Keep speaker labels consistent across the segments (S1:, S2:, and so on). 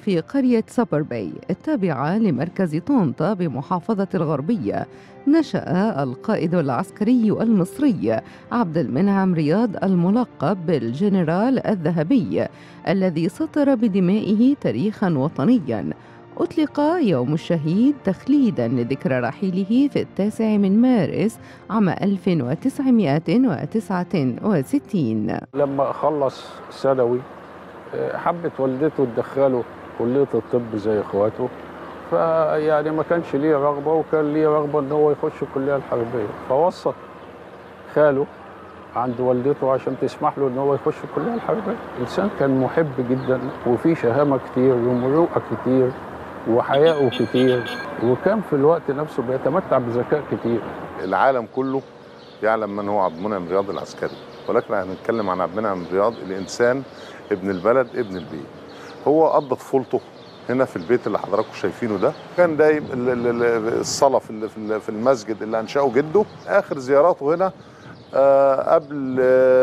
S1: في قرية سابر باي التابعة لمركز طنطا بمحافظة الغربية نشأ القائد العسكري المصري عبد المنعم رياض الملقب بالجنرال الذهبي الذي سطر بدمائه تاريخا وطنيا أطلق يوم الشهيد تخليدا لذكرى رحيله في التاسع من مارس عام 1969
S2: لما خلص ثانوي حبت والدته تدخله كلية الطب زي اخواته فيعني ما كانش ليه رغبة وكان ليه رغبة ان هو يخش الكلية الحربية فوسط خاله عند والدته عشان تسمح له ان هو يخش الكلية الحربية انسان كان محب جدا وفيه شهامة كتير ومروءة كتير وحياءه كتير وكان في الوقت نفسه بيتمتع بذكاء كتير
S3: العالم كله يعلم من هو عبد المنعم رياض العسكري ولكن هنتكلم عن عبد المنعم رياض الانسان ابن البلد ابن البيت هو قضى طفولته هنا في البيت اللي حضراتكم شايفينه ده كان دايم الصلاه في في المسجد اللي انشاه جده اخر زياراته هنا قبل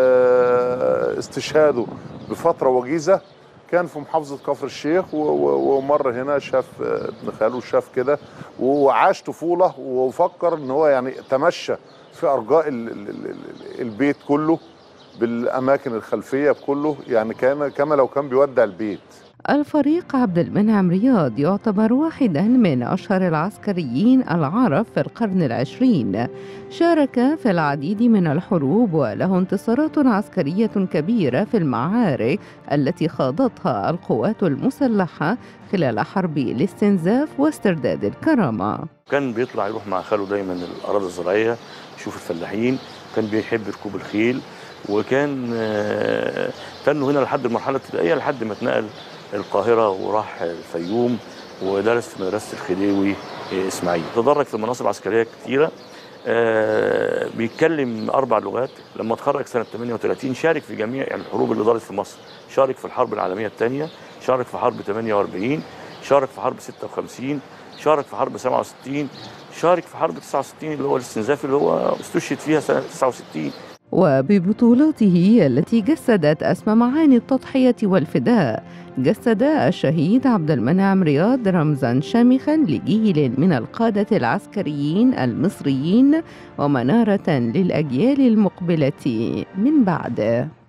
S3: استشهاده بفتره وجيزه كان في محافظه كفر الشيخ ومر هنا شاف ابن خاله شاف كده وعاش طفوله وفكر ان هو يعني تمشى في ارجاء البيت كله بالاماكن الخلفيه بكله يعني كان كما لو كان بيودع البيت
S1: الفريق عبد المنعم رياض يعتبر واحدا من أشهر العسكريين العرب في القرن العشرين شارك في العديد من الحروب وله انتصارات عسكرية كبيرة في المعارك التي خاضتها القوات المسلحة خلال حرب الاستنزاف واسترداد الكرامة
S4: كان بيطلع يروح مع خاله دايما الأراضي الزراعية يشوف الفلاحين كان بيحب ركوب الخيل وكان تنه هنا لحد المرحلة الابتدائية لحد ما اتنقل القاهرة وراح الفيوم ودرس في مدرسة الخديوي إسماعيل تدرج في مناصب عسكرية كثيرة آه بيتكلم أربع لغات لما اتخرج سنة 38 شارك في جميع الحروب اللي دارت في مصر شارك في الحرب العالمية الثانية شارك في حرب 48 شارك في حرب 56 شارك في حرب 67 شارك في حرب 69 اللي هو الاستنزاف اللي هو استشهد فيها سنة 69
S1: وببطولاته التي جسدت أسمى معاني التضحية والفداء جسد الشهيد عبد المنعم رياض رمزا شامخا لجيل من القادة العسكريين المصريين ومنارة للأجيال المقبلة من بعده